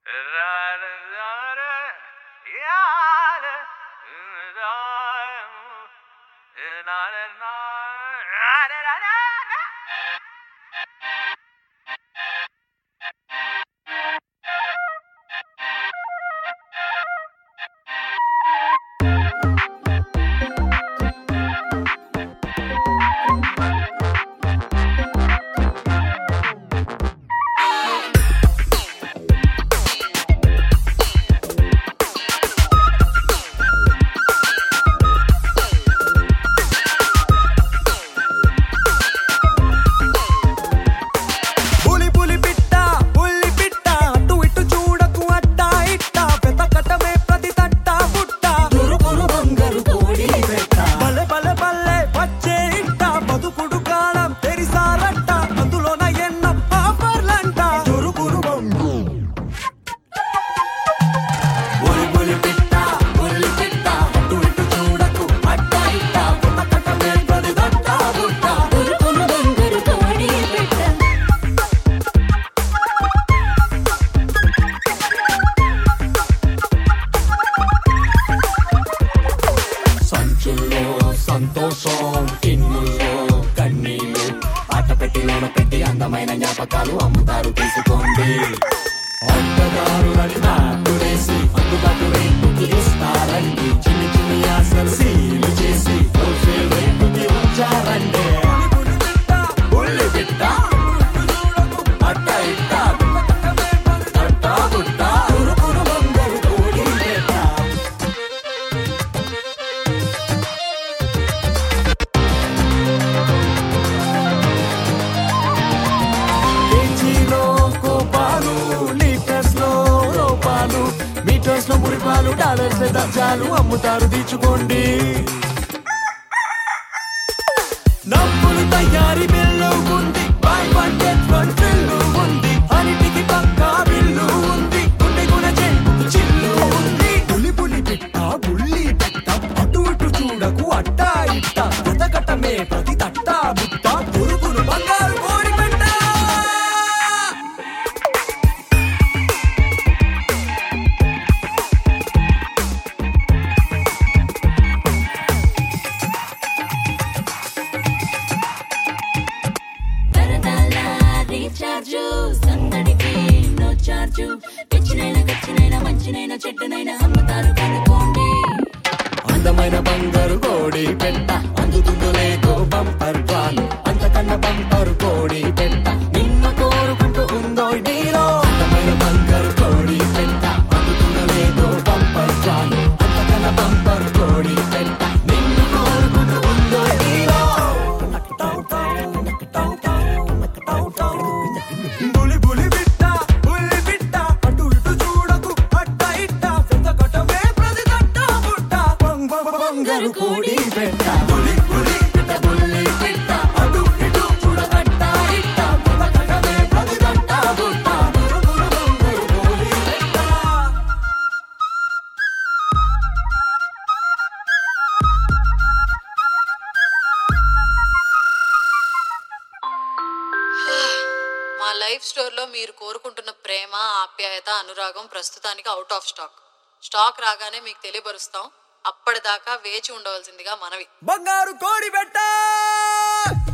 పులి పులి పిట్ట పుల్లి పిట్ట అటు ఇటు చూడకు అట్ట ఇట్ట పెద్ద కట్టమే ప్రతి తట్ట పుట్ట దురుకురు బంగారు కోడి పెట్ట బలె బలె బల్లె వచ్చే ఇట్ట బతుకుడు కాలం తెరిసారట్ట అందులోన ఎన్న ఆఫర్లంట దురుకురు బంగు పులి పులి పిట్ట పుల్లి పిట్ట అటు ఇటు చూడకు అట్ట ఇట్ట పెద్ద కట్టమే ప్రతి తట్ట పుట్ట ఉరుకులు బంగారు కోడి పెట్ట సంచుల్లో సంతోషం టిన్నుల్లో కన్నీళ్ళు ఆట పెట్టిలోన పెట్టి అందమైన జ్ఞాపకాలు అమ్ముతారు తీసుకోండి అట్టదారులని నాటులేసి అందుబాటు రేటుకి ఇస్తారండి చిన్ని చిన్ని ఆశలు సీలు చేసి హోల్సేల్ రేటుకి ఉంచారండి ఉల్లి పిట్ట అట్ట ఇట్ట అట్ట బుట్ట ఉరుకురు బంగారు కోడి పెట్ట కేజీలో కోపాలు లీటర్స్ లో రూపాలు మీటర్స్ లో మురిపాలు డాలర్స్ దర్జాలు అమ్ముతారు తీర్చుకోండి నవ్వులు తయారీ బిల్లు ఉంది బై వన్ గెట్ వన్ బిల్లు ఉంది అన్నిటికి పక్కా బిల్లు ఉంది గుండె గుణ చెంపు చిల్లు ఉంది పులి పులి పిట్ట బుల్లి పెట్ట అటు ఇటు చూడకు అట్ట ఇట్ట కటకటమే ప్రతి తట్ట బుట్ట పురుగులు బంగారు కోడి పెట్ట తరతల రీఛార్జు సందడికి నో చార్జు పిచ్చినైనా గచ్చినైనా మంచినైనా చెట్టునైనా అమ్ముతారు కనుకోండి అందమైన బంగారు కోడి పెట్ట అందుతుందో లేదో బంపర్ పాలు అంతకన్నా బంపర్ కోడి పెట్ట నిన్న కోరుకుంటూ ఉందో నీలో అందమైన బంగారు కోడి పెట్ట అందుతుందో లేదో బంపర్ పాలు అంతకన్నా బంపర్ కోడి పెట్ట నిన్ను కోరుకుంటూ ఉందో నీలో బులి బులి బిట్ట బుల్లి బిట్ట అటు ఇటు చూడకు అట్ట ఇట్ట పెద్ద కట్టమే ప్రతి తట్ట బుట్ట బంగ బంగారు కోడి పెట్ట బులి బులి బిట్ట బుల్లి బిట్ట అటు ఇటు చూడకట్ట ఇట్ట పెద్ద కట్టమే ప్రతి తట్ట బుట్ట బురు బురు బంగారు కోడి పెట్ట మా లైఫ్ స్టోర్లో మీరు కోరుకుంటున్న ప్రేమ ఆప్యాయత అనురాగం ప్రస్తుతానికి అవుట్ ఆఫ్ స్టాక్ స్టాక్ రాగానే మీకు తెలియపరుస్తాం అప్పటిదాకా వేచి ఉండవలసిందిగా మనవి బంగారు కోడి పెట్ట